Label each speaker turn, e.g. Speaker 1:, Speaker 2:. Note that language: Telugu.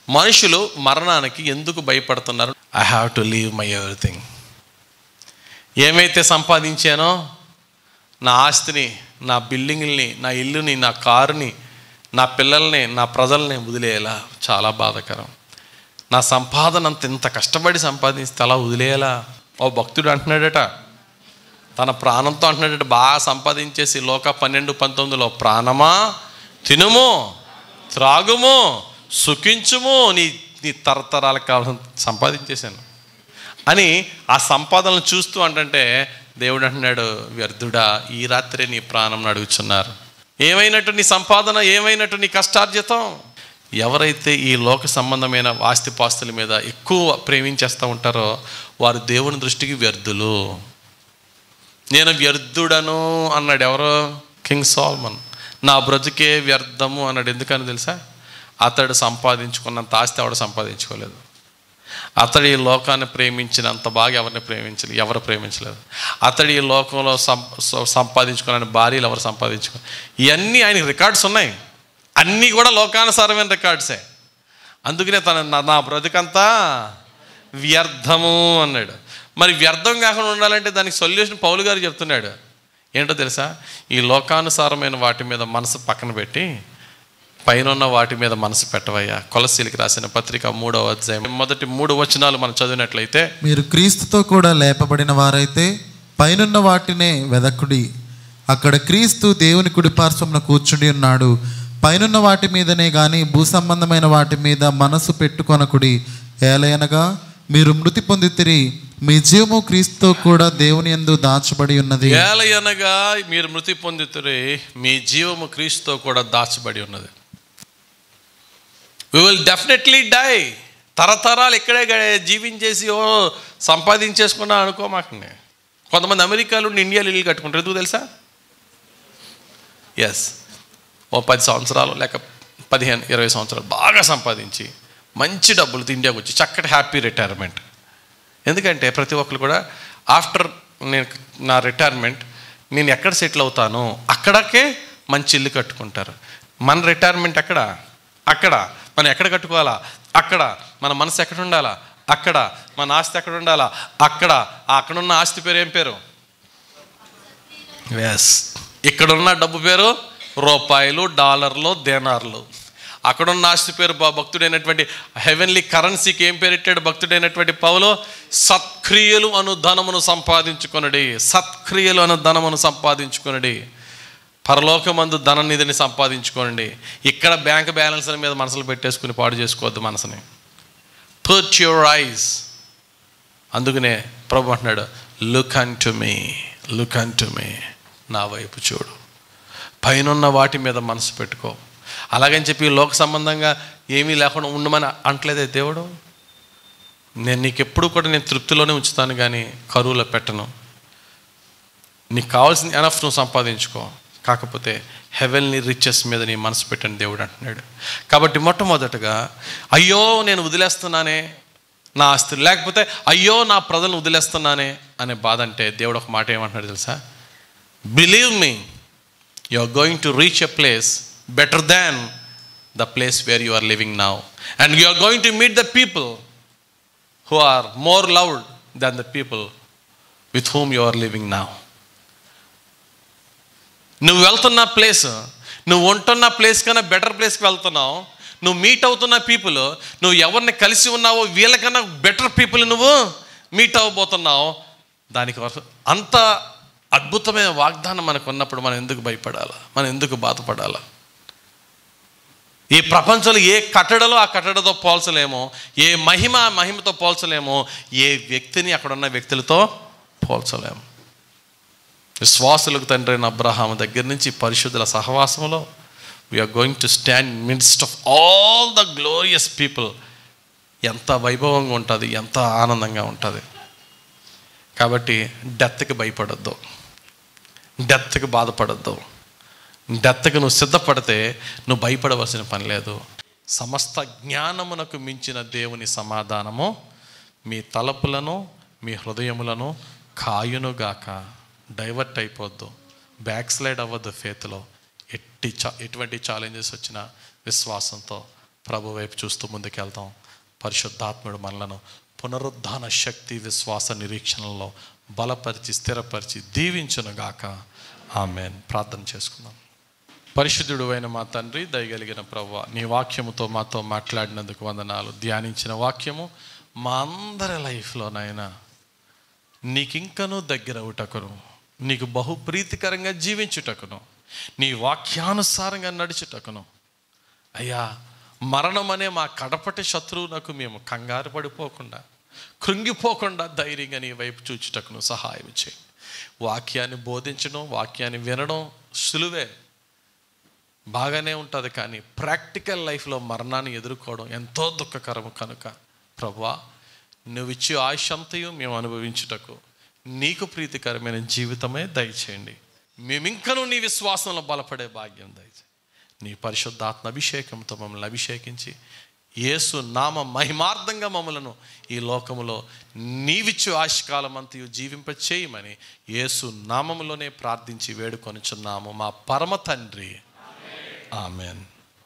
Speaker 1: మనుషులు మరణానికి ఎందుకు భయపడుతున్నారు I have to leave my everything ఏమైతే సంపాదించానో నా ఆస్తిని నా బిల్డింగ్ని నా ఇల్లుని నా కారుని నా పిల్లల్ని నా ప్రజల్ని వదిలేయాలా చాలా బాధాకరం నా సంపాదన అంత ఇంత కష్టపడి సంపాదిస్తే అలా వదిలేయాలా ఓ భక్తుడు అంటున్నాడట తన ప్రాణంతో అంటున్నాడట బాగా సంపాదించేసి లోక పన్నెండు పంతొమ్మిదిలో ప్రాణమా తినుము త్రాగుము సుఖించుము నీ నీ తరతరాలకు కావాల్సిన సంపాదించేశాను అని ఆ సంపాదనలు చూస్తూ అంటే దేవుడు అంటున్నాడు వ్యర్థుడా ఈ రాత్రే నీ ప్రాణం అడుగుచున్నారు ఏమైనట్టు నీ సంపాదన ఏమైనట్టు నీ కష్టార్జితం ఎవరైతే ఈ లోక సంబంధమైన ఆస్తిపాస్తుల మీద ఎక్కువ ప్రేమించేస్తూ ఉంటారో వారు దేవుని దృష్టికి వ్యర్థులు నేను వ్యర్థుడను అన్నాడు ఎవరు కింగ్ సాల్మన్ నా బ్రతుకే వ్యర్థము అన్నాడు ఎందుకని తెలుసా అతడు సంపాదించుకున్నంత ఆస్తి ఎవడు సంపాదించుకోలేదు అతడు ఈ లోకాన్ని ప్రేమించినంత బాగా ఎవరిని ప్రేమించలేదు ఎవరు ప్రేమించలేదు అతడు ఈ లోకంలో సం సంపాదించుకున్న భార్యలు ఎవరు సంపాదించుకో ఇవన్నీ ఆయనకి రికార్డ్స్ ఉన్నాయి అన్నీ కూడా లోకానుసారమైన రికార్డ్సే అందుకనే తన నా- నా బ్రతుకంతా వ్యర్థము అన్నాడు మరి వ్యర్థం కాకుండా ఉండాలంటే దానికి సొల్యూషన్ పౌలు గారు చెప్తున్నాడు ఏంటో తెలుసా ఈ లోకానుసారమైన వాటి మీద మనసు పక్కన పెట్టి పైన వాటి మీద మనసు పెట్టవయ్యా కొలసీలకి రాసిన పత్రిక మూడవ అధ్యాయం మొదటి మూడు వచనాలు మనం చదివినట్లయితే
Speaker 2: మీరు క్రీస్తుతో కూడా లేపబడిన వారైతే పైనున్న వాటినే వెదకుడి అక్కడ క్రీస్తు దేవుని కుడిపార్శ్వమున కూర్చుని ఉన్నాడు పైనున్న వాటి మీదనే గాని భూ సంబంధమైన వాటి మీద మనసు పెట్టుకొనకుడి ఏలయనగా మీరు మృతి పొందితిరి మీ జీవము క్రీస్తుతో కూడా దేవుని యందు దాచబడి ఉన్నది
Speaker 1: ఏలయనగా మీరు మృతి పొందుతురే మీ జీవము క్రీస్తుతో కూడా దాచబడి ఉన్నది వి విల్ డెఫినెట్లీ డై తరతరాలు ఇక్కడే గ- జీవించేసి ఓ సంపాదించేసుకున్నా అనుకోమాకండి కొంతమంది అమెరికాలో ఉండి ఇండియాలో ఇల్లు కట్టుకుంటారు ఎందుకు తెలుసా ఎస్ ఓ పది సంవత్సరాలు లేక పదిహేను ఇరవై సంవత్సరాలు బాగా సంపాదించి మంచి డబ్బులు ఇండియాకి వచ్చి చక్కటి హ్యాపీ రిటైర్మెంట్ ఎందుకంటే ప్రతి ఒక్కరు కూడా ఆఫ్టర్ నేను నా రిటైర్మెంట్ నేను ఎక్కడ సెటిల్ అవుతానో అక్కడకే మంచి ఇల్లు కట్టుకుంటారు మన రిటైర్మెంట్ ఎక్కడ అక్కడ మనం ఎక్కడ కట్టుకోవాలా అక్కడ మన మనసు ఎక్కడ ఉండాలా అక్కడ మన ఆస్తి ఎక్కడ ఉండాలా అక్కడ ఆ అక్కడున్న ఆస్తి పేరు ఏం పేరు ఎస్ ఇక్కడున్న డబ్బు పేరు రూపాయలు డాలర్లు దేనార్లు అక్కడున్న ఆస్తి పేరు బ- భక్తుడైనటువంటి హెవెన్లీ కరెన్సీకి ఏం పేరెట్టాడు భక్తుడైనటువంటి పౌలు సత్క్రియలు అను ధనమును సంపాదించుకొనడి సత్క్రియలు అను ధనమును సంపాదించుకొనడి పరలోకమందు ధన నిధిని సంపాదించుకోండి ఇక్కడ బ్యాంక్ బ్యాలెన్స్ల మీద మనసులు పెట్టేసుకుని పాడు చేసుకోవద్దు మనసుని పర్ట్ యువర్ ఐస్ అందుకనే ప్రభు అంటున్నాడు look unto me look unto me నా వైపు చూడు పైనున్న వాటి మీద మనసు పెట్టుకో అలాగని చెప్పి లోక సంబంధంగా ఏమీ లేకుండా ఉండమని అంటలేదే దేవుడు నేను నీకు ఎప్పుడు కూడా నేను తృప్తిలోనే ఉంచుతాను కానీ కరువులో పెట్టను నీకు కావాల్సిన ఎనఫ్ నువ్వు సంపాదించుకో కాకపోతే హెవెన్లీ రిచెస్ మీద నీ మనసు పెట్టని దేవుడు అంటున్నాడు కాబట్టి మొట్టమొదటగా అయ్యో నేను వదిలేస్తున్నానే నా ఆస్తి లేకపోతే అయ్యో నా ప్రజలను వదిలేస్తున్నానే అనే బాధ అంటే దేవుడు ఒక మాట ఏమంటున్నాడు తెలుసా believe me you are going to reach a place better than the place where you are living now and you are going to meet the people who are more loved than the people with whom you are living now నువ్వు వెళ్తున్న ప్లేస్ నువ్వు ఉంటున్న ప్లేస్ కన్నా బెటర్ ప్లేస్కి వెళ్తున్నావు నువ్వు మీట్ అవుతున్న పీపుల్ నువ్వు ఎవరిని కలిసి ఉన్నావో వీళ్ళకన్నా బెటర్ పీపుల్ నువ్వు మీట్ అవ్వబోతున్నావు దానికి వరకు అంత అద్భుతమైన వాగ్దానం మనకు ఉన్నప్పుడు మనం ఎందుకు భయపడాలా మనం ఎందుకు బాధపడాలా ఈ ప్రపంచంలో ఏ కట్టడలో ఆ కట్టడతో పోల్చలేమో ఏ మహిమ ఆ మహిమతో పోల్చలేమో ఏ వ్యక్తిని అక్కడ ఉన్న వ్యక్తులతో పోల్చలేము విశ్వాసులకు తండ్రి అయిన అబ్రహాం దగ్గర నుంచి పరిశుద్ధుల సహవాసంలో we are going to stand midst of all the glorious people ఎంత వైభవంగా ఉంటుంది ఎంత ఆనందంగా ఉంటుంది కాబట్టి డెత్కి భయపడద్దు డెత్కి బాధపడద్దు డెత్కి నువ్వు సిద్ధపడితే నువ్వు భయపడవలసిన పని లేదు సమస్త జ్ఞానమునకు మించిన దేవుని సమాధానము మీ తలపులను మీ హృదయములను కాయునుగాక డైవర్ట్ అయిపోద్దు బ్యాక్ స్లైడ్ అవ్వద్దు ఫేత్లో ఎట్టి చా ఎటువంటి ఛాలెంజెస్ వచ్చినా విశ్వాసంతో ప్రభు వైపు చూస్తూ ముందుకెళ్తాం పరిశుద్ధాత్ముడు మనలను పునరుద్ధాన శక్తి విశ్వాస నిరీక్షణలో బలపరిచి స్థిరపరిచి దీవించునుగాక ఆమెన్ ప్రార్థన చేసుకుందాం పరిశుద్ధుడు అయిన మా తండ్రి దయగలిగిన ప్రభు నీ వాక్యముతో మాతో మాట్లాడినందుకు వందనాలు ధ్యానించిన వాక్యము మా అందరి లైఫ్లోనైనా నీకింకనూ దగ్గర అవుటకును నీకు బహు ప్రీతికరంగా జీవించుటకును నీ వాక్యానుసారంగా నడుచుటకును అయ్యా మరణం అనే మా కడపటి శత్రువునకు మేము కంగారు పడిపోకుండా కృంగిపోకుండా ధైర్యంగా నీ వైపు చూచుటకును సహాయం చేయి వాక్యాన్ని బోధించడం వాక్యాన్ని వినడం సులువే బాగానే ఉంటుంది కానీ ప్రాక్టికల్ లైఫ్లో మరణాన్ని ఎదుర్కోవడం ఎంతో దుఃఖకరము కనుక ప్రభువా నువ్వు ఇచ్చే ఆయుష్ అంతయు మేము అనుభవించుటకు నీకు ప్రీతికరమైన జీవితమే దయచేయండి మేమింకనూ నీ విశ్వాసంలో బలపడే భాగ్యం దయచేయి నీ పరిశుద్ధాత్మ అభిషేకంతో మమ్మల్ని అభిషేకించి యేసు నామ మహిమార్థంగా మమ్మలను ఈ లోకములో నీవిచ్చు ఆశకాలం అంతయు జీవింప చేయమని యేసు నామములోనే ప్రార్థించి వేడుకొనుచున్నాము మా పరమ తండ్రి ఆమెన్